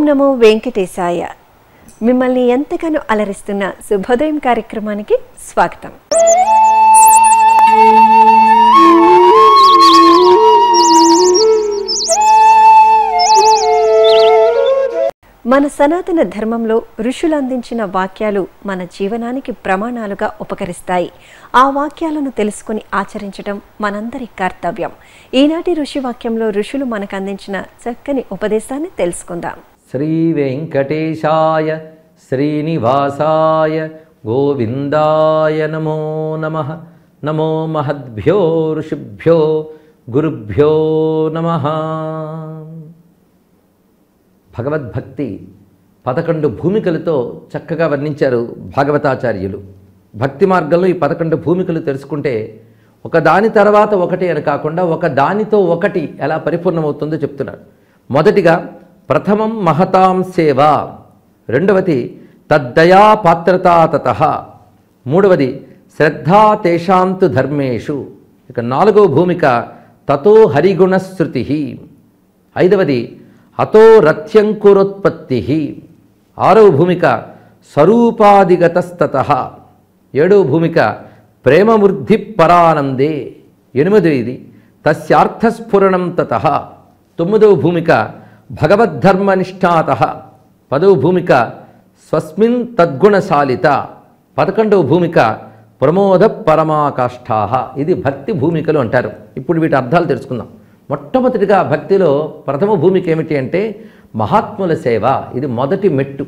నమో వెంకటేశాయ మిమ్మల్ని ఎంతగానో అలరిస్తున్న శుభోదయం కార్యక్రమానికి స్వాగతం మన సనాతన ధర్మంలో ఋషులు అందించిన వాక్యాలు మన జీవనానికి ప్రమాణాలుగా ఉపకరిస్తాయి ఆ వాక్యాలను తెలుసుకుని ఆచరించడం మనందరి కర్తవ్యం ఈనాటి ఋషి వాక్యంలో ఋషులు మనకు అందించిన చక్కని ఉపదేశాన్ని తెలుసుకుందాం శ్రీ వెంకటేశాయ శ్రీనివాసాయ గోవిందాయ నమో నమ నమో మహద్భ్యో ఋషిభ్యో గురుభ్యో నమ భగవద్భక్తి పదకొండు భూమికలతో చక్కగా వర్ణించారు భాగవతాచార్యులు భక్తి మార్గంలో ఈ పదకొండు భూమికలు తెలుసుకుంటే ఒక దాని తర్వాత ఒకటి అని కాకుండా ఒక దానితో ఒకటి ఎలా పరిపూర్ణమవుతుందో చెప్తున్నారు మొదటిగా ప్రథమం మహతాం సేవ రెండవది తద్దయా పాత్రతా తత మూడవది శ్రద్ధా తేషాంతు ధర్మేషు ఇక నాలుగవ భూమిక తతో హరిగుణశ్రుతి ఐదవది అతో రథ్యంకురోత్పత్తి ఆరవ భూమిక స్వరూపాదిగతస్తత ఏడవ భూమిక ప్రేమవృద్ధి పరానందే ఎనిమిదవది తస్యార్థస్ఫురణం తత తొమ్మిదవ భూమిక భగవద్ధర్మనిష్ఠాత పదవ భూమిక స్వస్మిన్ తద్గుణశాలిత పదకొండవ భూమిక ప్రమోద పరమాకాష్ఠా ఇది భక్తి భూమికలు అంటారు ఇప్పుడు వీటి అర్థాలు తెలుసుకుందాం మొట్టమొదటిగా భక్తిలో ప్రథమ భూమిక ఏమిటి అంటే మహాత్ముల సేవ ఇది మొదటి మెట్టు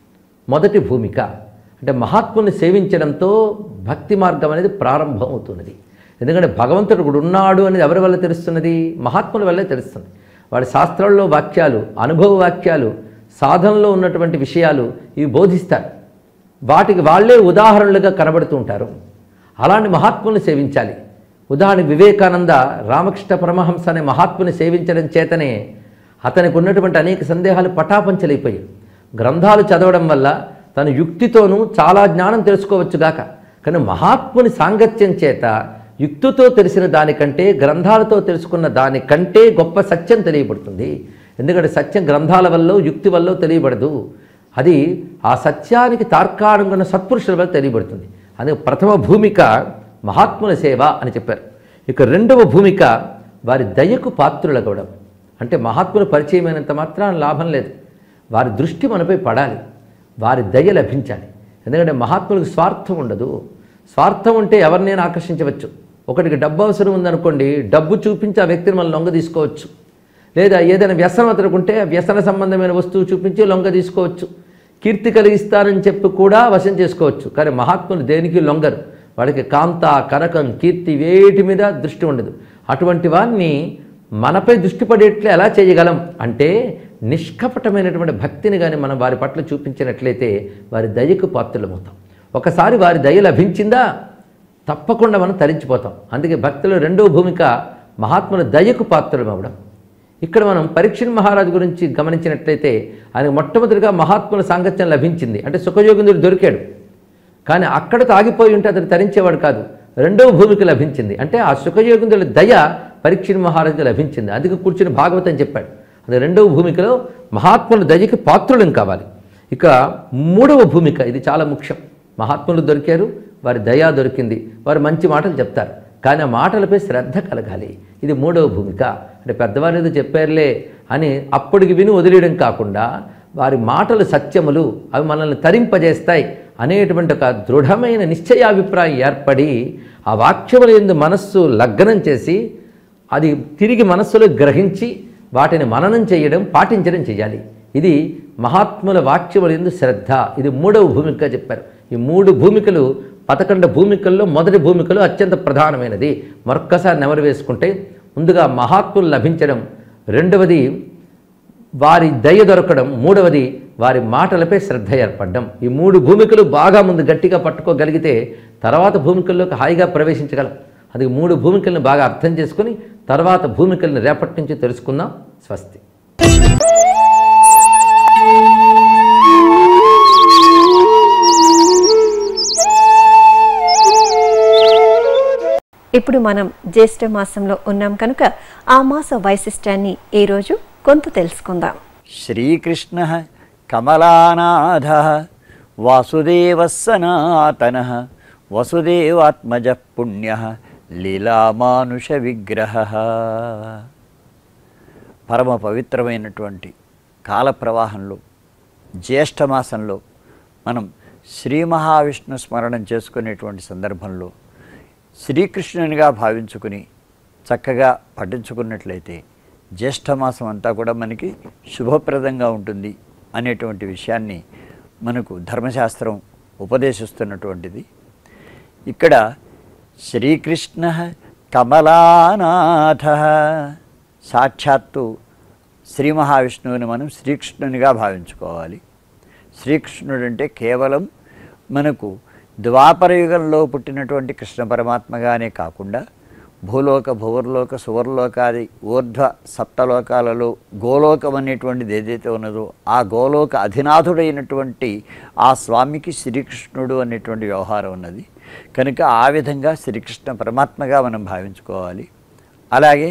మొదటి భూమిక అంటే మహాత్ముని సేవించడంతో భక్తి మార్గం అనేది ప్రారంభం అవుతున్నది ఎందుకంటే భగవంతుడు కూడా ఉన్నాడు అనేది ఎవరి వల్ల తెలుస్తున్నది మహాత్ముల వల్లే తెలుస్తుంది వాడి శాస్త్రాల్లో వాక్యాలు అనుభవ వాక్యాలు సాధనలో ఉన్నటువంటి విషయాలు ఇవి బోధిస్తారు వాటికి వాళ్ళే ఉదాహరణలుగా కనబడుతూ ఉంటారు అలాంటి మహాత్ముల్ని సేవించాలి ఉదాహరణ వివేకానంద రామకృష్ణ పరమహంస అనే మహాత్ముని సేవించడం చేతనే అతనికి ఉన్నటువంటి అనేక సందేహాలు పటాపంచలైపోయాయి గ్రంథాలు చదవడం వల్ల తన యుక్తితోనూ చాలా జ్ఞానం తెలుసుకోవచ్చుగాక కానీ మహాత్ముని సాంగత్యం చేత యుక్తితో తెలిసిన దానికంటే గ్రంథాలతో తెలుసుకున్న దానికంటే గొప్ప సత్యం తెలియబడుతుంది ఎందుకంటే సత్యం గ్రంథాల వల్ల యుక్తి వల్ల తెలియబడదు అది ఆ సత్యానికి తార్కాణంగా సత్పురుషుల వల్ల తెలియబడుతుంది అది ప్రథమ భూమిక మహాత్ముల సేవ అని చెప్పారు ఇక రెండవ భూమిక వారి దయకు పాత్రులగవడం అంటే మహాత్ములు పరిచయమైనంత మాత్రాన లాభం లేదు వారి దృష్టి మనపై పడాలి వారి దయ లభించాలి ఎందుకంటే మహాత్ములకు స్వార్థం ఉండదు స్వార్థం ఉంటే ఎవరినైనా ఆకర్షించవచ్చు ఒకటికి డబ్బు అవసరం ఉందనుకోండి డబ్బు చూపించి ఆ వ్యక్తిని మనం లొంగ తీసుకోవచ్చు లేదా ఏదైనా వ్యసనం అతనుకుంటే ఆ వ్యసన సంబంధమైన వస్తువు చూపించి లొంగ తీసుకోవచ్చు కీర్తి కలిగిస్తానని చెప్పి కూడా వశం చేసుకోవచ్చు కానీ మహాత్ములు దేనికి లొంగరు వాడికి కాంత కనకం కీర్తి వేటి మీద దృష్టి ఉండదు అటువంటి వారిని మనపై దృష్టి పడేట్లు ఎలా చేయగలం అంటే నిష్కపటమైనటువంటి భక్తిని కానీ మనం వారి పట్ల చూపించినట్లయితే వారి దయకు పాత్రలమవుతాం ఒకసారి వారి దయ లభించిందా తప్పకుండా మనం తరించిపోతాం అందుకే భక్తిలో రెండవ భూమిక మహాత్ముల దయకు పాత్రలం అవ్వడం ఇక్కడ మనం పరీక్షణ్ మహారాజు గురించి గమనించినట్లయితే ఆయన మొట్టమొదటిగా మహాత్ముల సాంగత్యం లభించింది అంటే సుఖయోగిందుడు దొరికాడు కానీ అక్కడతో ఆగిపోయి ఉంటే అతను తరించేవాడు కాదు రెండవ భూమిక లభించింది అంటే ఆ సుఖయోగిందుల దయ పరీక్షణ్ మహారాజు లభించింది అందుకే కూర్చుని భాగవతం చెప్పాడు అది రెండవ భూమికలో మహాత్ముల దయకి పాత్రులం కావాలి ఇక మూడవ భూమిక ఇది చాలా ముఖ్యం మహాత్ములు దొరికారు వారి దయా దొరికింది వారు మంచి మాటలు చెప్తారు కానీ ఆ మాటలపై శ్రద్ధ కలగాలి ఇది మూడవ భూమిక అంటే పెద్దవారు ఏదో చెప్పారులే అని అప్పటికి విని వదిలేయడం కాకుండా వారి మాటలు సత్యములు అవి మనల్ని తరింపజేస్తాయి అనేటువంటి ఒక దృఢమైన నిశ్చయాభిప్రాయం ఏర్పడి ఆ వాక్యముల ఎందు మనస్సు లగ్నం చేసి అది తిరిగి మనస్సులో గ్రహించి వాటిని మననం చేయడం పాటించడం చేయాలి ఇది మహాత్ముల వాక్యముల ఎందు శ్రద్ధ ఇది మూడవ భూమికగా చెప్పారు ఈ మూడు భూమికలు పదకొండు భూమికల్లో మొదటి భూమికలు అత్యంత ప్రధానమైనది మరొక్కసారి నెమరు వేసుకుంటే ముందుగా మహాత్ములు లభించడం రెండవది వారి దయ దొరకడం మూడవది వారి మాటలపై శ్రద్ధ ఏర్పడడం ఈ మూడు భూమికలు బాగా ముందు గట్టిగా పట్టుకోగలిగితే తర్వాత భూమికల్లోకి హాయిగా ప్రవేశించగలం అది మూడు భూమికలను బాగా అర్థం చేసుకుని తర్వాత భూమికలను రేపటి నుంచి తెలుసుకుందాం స్వస్తి ఇప్పుడు మనం జ్యేష్ఠ మాసంలో ఉన్నాం కనుక ఆ మాస వైశిష్ట్యాన్ని ఈరోజు కొంత తెలుసుకుందాం శ్రీకృష్ణ కమలానాథ వాసుదేవ సనాతన వసుదేవాత్మజ పుణ్య లీలామానుష విగ్రహ పరమ పవిత్రమైనటువంటి కాల ప్రవాహంలో జ్యేష్ఠమాసంలో మనం శ్రీ మహావిష్ణు స్మరణం చేసుకునేటువంటి సందర్భంలో శ్రీకృష్ణునిగా భావించుకుని చక్కగా పఠించుకున్నట్లయితే జ్యేష్ఠమాసం అంతా కూడా మనకి శుభప్రదంగా ఉంటుంది అనేటువంటి విషయాన్ని మనకు ధర్మశాస్త్రం ఉపదేశిస్తున్నటువంటిది ఇక్కడ శ్రీకృష్ణ కమలానాథ సాక్షాత్తు శ్రీ మహావిష్ణువుని మనం శ్రీకృష్ణునిగా భావించుకోవాలి శ్రీకృష్ణుడు అంటే కేవలం మనకు ద్వాపర యుగంలో పుట్టినటువంటి కృష్ణ పరమాత్మగానే కాకుండా భూలోక భువర్లోక సువర్లోకాది ఊర్ధ్వ సప్తలోకాలలో గోలోకం అనేటువంటిది ఏదైతే ఉన్నదో ఆ గోలోక అధినాథుడైనటువంటి ఆ స్వామికి శ్రీకృష్ణుడు అనేటువంటి వ్యవహారం ఉన్నది కనుక ఆ విధంగా శ్రీకృష్ణ పరమాత్మగా మనం భావించుకోవాలి అలాగే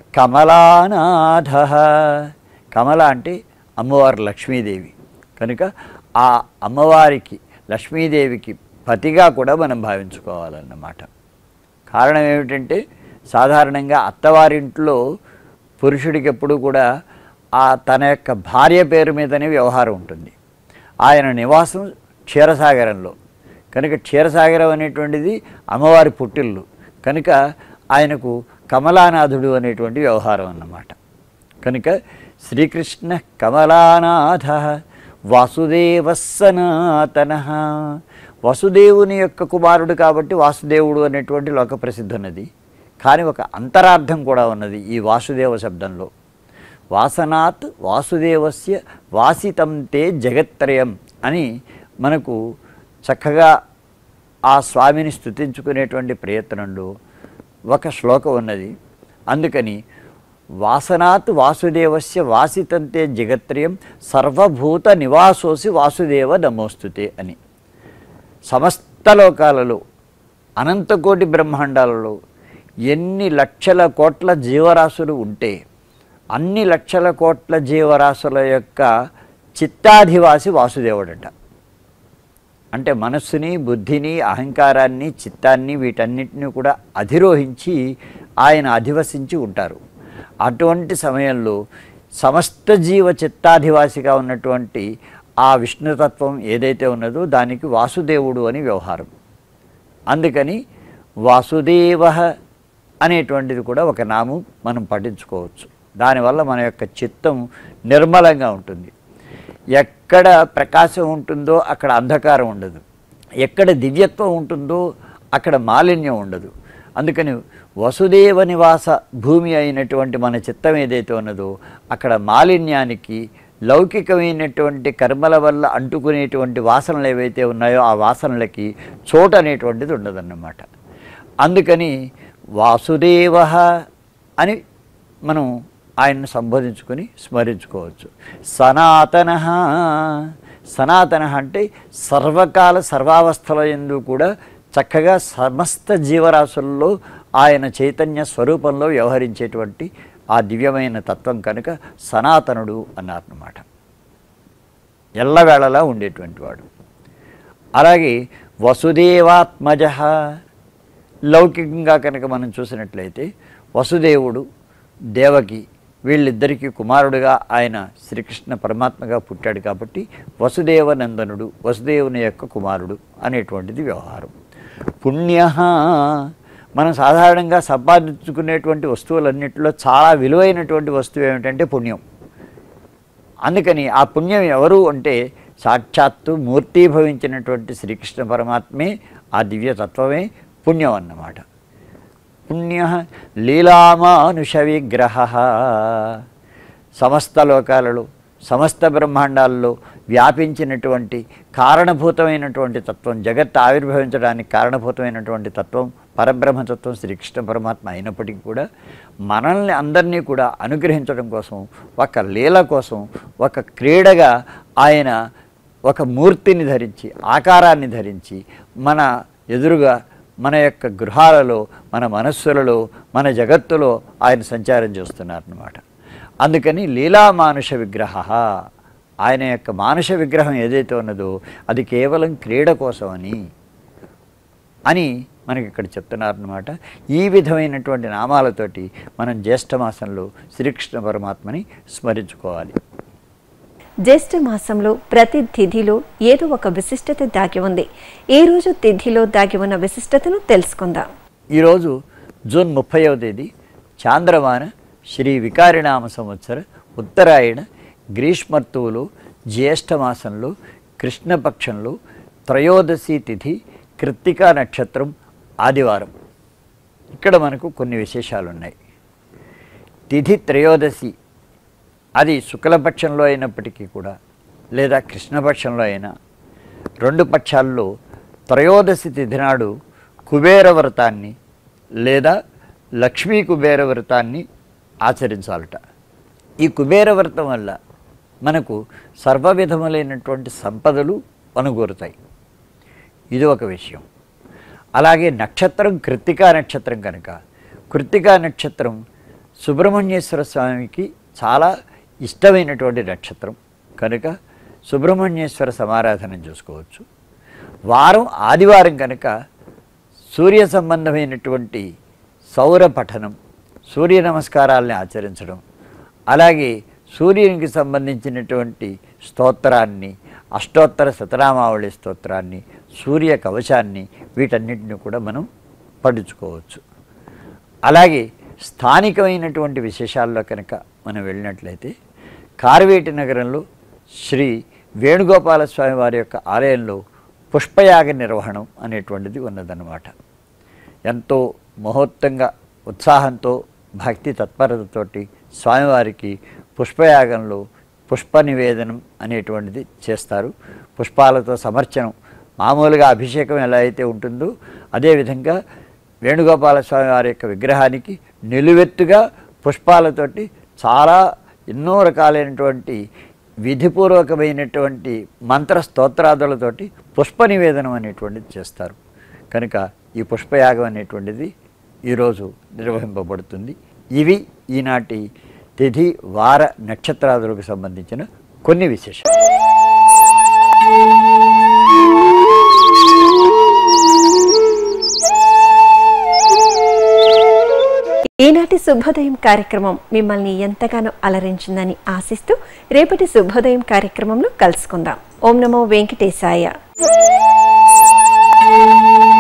కమలానాథ కమల అంటే అమ్మవారు లక్ష్మీదేవి కనుక ఆ అమ్మవారికి లక్ష్మీదేవికి పతిగా కూడా మనం భావించుకోవాలన్నమాట కారణం ఏమిటంటే సాధారణంగా అత్తవారింట్లో పురుషుడికి ఎప్పుడు కూడా ఆ తన యొక్క భార్య పేరు మీదనే వ్యవహారం ఉంటుంది ఆయన నివాసం క్షీరసాగరంలో కనుక క్షీరసాగరం అనేటువంటిది అమ్మవారి పుట్టిల్లు కనుక ఆయనకు కమలానాథుడు అనేటువంటి వ్యవహారం అన్నమాట కనుక శ్రీకృష్ణ కమలానాథ వాసుదేవ సనాతన వసుదేవుని యొక్క కుమారుడు కాబట్టి వాసుదేవుడు అనేటువంటి లోక ప్రసిద్ధి ఉన్నది కానీ ఒక అంతరార్థం కూడా ఉన్నది ఈ వాసుదేవ శబ్దంలో వాసనాత్ వాసుదేవస్య వాసితం తే జగత్రయం అని మనకు చక్కగా ఆ స్వామిని స్థుతించుకునేటువంటి ప్రయత్నంలో ఒక శ్లోకం ఉన్నది అందుకని వాసనాత్ వాసుదేవస్య వాసితంతే జగత్రయం సర్వభూత నివాసోసి వాసుదేవ నమోస్తుతే అని సమస్త లోకాలలో అనంతకోటి బ్రహ్మాండాలలో ఎన్ని లక్షల కోట్ల జీవరాశులు ఉంటే అన్ని లక్షల కోట్ల జీవరాశుల యొక్క చిత్తాధివాసి వాసుదేవుడట అంటే మనస్సుని బుద్ధిని అహంకారాన్ని చిత్తాన్ని వీటన్నిటిని కూడా అధిరోహించి ఆయన అధివసించి ఉంటారు అటువంటి సమయంలో సమస్త జీవ చిత్తాధివాసిగా ఉన్నటువంటి ఆ విష్ణుతత్వం ఏదైతే ఉన్నదో దానికి వాసుదేవుడు అని వ్యవహారం అందుకని వాసుదేవ అనేటువంటిది కూడా ఒక నామం మనం పఠించుకోవచ్చు దానివల్ల మన యొక్క చిత్తం నిర్మలంగా ఉంటుంది ఎక్కడ ప్రకాశం ఉంటుందో అక్కడ అంధకారం ఉండదు ఎక్కడ దివ్యత్వం ఉంటుందో అక్కడ మాలిన్యం ఉండదు అందుకని వసుదేవ నివాస భూమి అయినటువంటి మన చిత్తం ఏదైతే ఉన్నదో అక్కడ మాలిన్యానికి లౌకికమైనటువంటి కర్మల వల్ల అంటుకునేటువంటి వాసనలు ఏవైతే ఉన్నాయో ఆ వాసనలకి చోటు అనేటువంటిది ఉండదన్నమాట అందుకని వాసుదేవ అని మనం ఆయన్ని సంబోధించుకొని స్మరించుకోవచ్చు సనాతన సనాతన అంటే సర్వకాల సర్వావస్థల ఎందు కూడా చక్కగా సమస్త జీవరాశుల్లో ఆయన చైతన్య స్వరూపంలో వ్యవహరించేటువంటి ఆ దివ్యమైన తత్వం కనుక సనాతనుడు అన్నారన్నమాట ఎల్లవేళలా ఉండేటువంటి వాడు అలాగే వసుదేవాత్మజ లౌకికంగా కనుక మనం చూసినట్లయితే వసుదేవుడు దేవకి వీళ్ళిద్దరికీ కుమారుడుగా ఆయన శ్రీకృష్ణ పరమాత్మగా పుట్టాడు కాబట్టి వసుదేవనందనుడు వసుదేవుని యొక్క కుమారుడు అనేటువంటిది వ్యవహారం పుణ్య మనం సాధారణంగా సంపాదించుకునేటువంటి వస్తువులన్నింటిలో చాలా విలువైనటువంటి వస్తువు ఏమిటంటే పుణ్యం అందుకని ఆ పుణ్యం ఎవరు అంటే సాక్షాత్తు మూర్తీభవించినటువంటి శ్రీకృష్ణ పరమాత్మే ఆ దివ్యతత్వమే పుణ్యం అన్నమాట పుణ్య లీలామానుష విగ్రహ సమస్త లోకాలలో సమస్త బ్రహ్మాండాల్లో వ్యాపించినటువంటి కారణభూతమైనటువంటి తత్వం జగత్ ఆవిర్భవించడానికి కారణభూతమైనటువంటి తత్వం పరబ్రహ్మతత్వం శ్రీకృష్ణ పరమాత్మ అయినప్పటికీ కూడా మనల్ని అందరినీ కూడా అనుగ్రహించడం కోసం ఒక లీల కోసం ఒక క్రీడగా ఆయన ఒక మూర్తిని ధరించి ఆకారాన్ని ధరించి మన ఎదురుగా మన యొక్క గృహాలలో మన మనస్సులలో మన జగత్తులో ఆయన సంచారం చేస్తున్నారన్నమాట అందుకని లీలామానుష విగ్రహ ఆయన యొక్క మానుష విగ్రహం ఏదైతే ఉన్నదో అది కేవలం క్రీడ కోసమని అని మనకి ఇక్కడ చెప్తున్నారనమాట ఈ విధమైనటువంటి నామాలతోటి మనం జ్యేష్ఠ మాసంలో శ్రీకృష్ణ పరమాత్మని స్మరించుకోవాలి జ్యేష్ఠ మాసంలో ప్రతి తిథిలో ఏదో ఒక విశిష్టత దాగి ఉంది ఈ రోజు తిథిలో దాగి ఉన్న విశిష్టతను తెలుసుకుందాం ఈరోజు జూన్ ముప్పైవ తేదీ చాంద్రమాన శ్రీ వికారినామ సంవత్సర ఉత్తరాయణ గ్రీష్మర్తువులో జ్యేష్ఠ మాసంలో కృష్ణపక్షంలో త్రయోదశి తిథి కృత్తికా నక్షత్రం ఆదివారం ఇక్కడ మనకు కొన్ని విశేషాలు ఉన్నాయి తిథి త్రయోదశి అది శుక్లపక్షంలో అయినప్పటికీ కూడా లేదా కృష్ణపక్షంలో అయినా రెండు పక్షాల్లో త్రయోదశి తిథి నాడు కుబేర వ్రతాన్ని లేదా లక్ష్మీ కుబేర వ్రతాన్ని ఆచరించాలట ఈ కుబేర వ్రతం వల్ల మనకు సర్వ విధములైనటువంటి సంపదలు అనుగోరుతాయి ఇది ఒక విషయం అలాగే నక్షత్రం కృత్తికా నక్షత్రం కనుక కృత్తికా నక్షత్రం సుబ్రహ్మణ్యేశ్వర స్వామికి చాలా ఇష్టమైనటువంటి నక్షత్రం కనుక సుబ్రహ్మణ్యేశ్వర సమారాధన చూసుకోవచ్చు వారం ఆదివారం కనుక సూర్య సంబంధమైనటువంటి సౌర పఠనం సూర్య నమస్కారాలని ఆచరించడం అలాగే సూర్యునికి సంబంధించినటువంటి స్తోత్రాన్ని అష్టోత్తర శతనామావళి స్తోత్రాన్ని సూర్య కవచాన్ని వీటన్నిటిని కూడా మనం పడుచుకోవచ్చు అలాగే స్థానికమైనటువంటి విశేషాల్లో కనుక మనం వెళ్ళినట్లయితే కార్వేటి నగరంలో శ్రీ వేణుగోపాల స్వామి వారి యొక్క ఆలయంలో పుష్పయాగ నిర్వహణం అనేటువంటిది ఉన్నదన్నమాట ఎంతో మహోత్తంగా ఉత్సాహంతో భక్తి తత్పరతతోటి స్వామివారికి పుష్పయాగంలో పుష్ప నివేదనం అనేటువంటిది చేస్తారు పుష్పాలతో సమర్చనం మామూలుగా అభిషేకం ఎలా అయితే ఉంటుందో అదేవిధంగా వేణుగోపాల స్వామి వారి యొక్క విగ్రహానికి నిలువెత్తుగా పుష్పాలతోటి చాలా ఎన్నో రకాలైనటువంటి విధిపూర్వకమైనటువంటి మంత్ర స్తోత్రాదులతోటి పుష్ప నివేదనం అనేటువంటిది చేస్తారు కనుక ఈ పుష్పయాగం అనేటువంటిది ఈరోజు నిర్వహింపబడుతుంది ఇవి ఈనాటి తిథి వార నక్షత్రాదులకు సంబంధించిన కొన్ని విశేషాలు ఈనాటి శుభోదయం కార్యక్రమం మిమ్మల్ని ఎంతగానో అలరించిందని ఆశిస్తూ రేపటి శుభోదయం కార్యక్రమంలో కలుసుకుందాం ఓం నమో వెంకటేశాయ